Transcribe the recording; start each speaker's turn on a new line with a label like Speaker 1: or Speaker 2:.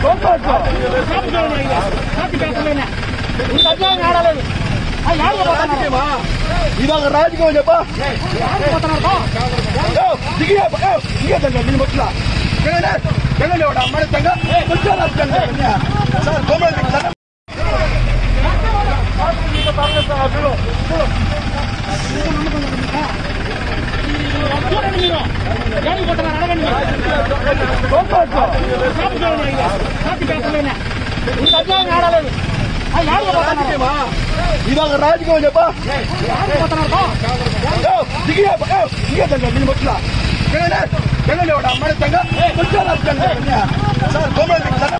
Speaker 1: ఇదొక రాజకీయం చెప్పా దిగియా దిగదండి నేను వచ్చిన జగన్ ఎవడ అమ్మడంగా సార్ కోమల ఇదొక రాజకీయం చెప్పా దిగియా దిగదండి నేను వచ్చిన జగన్ ఎవడ అమ్మడంగా సార్ కోమల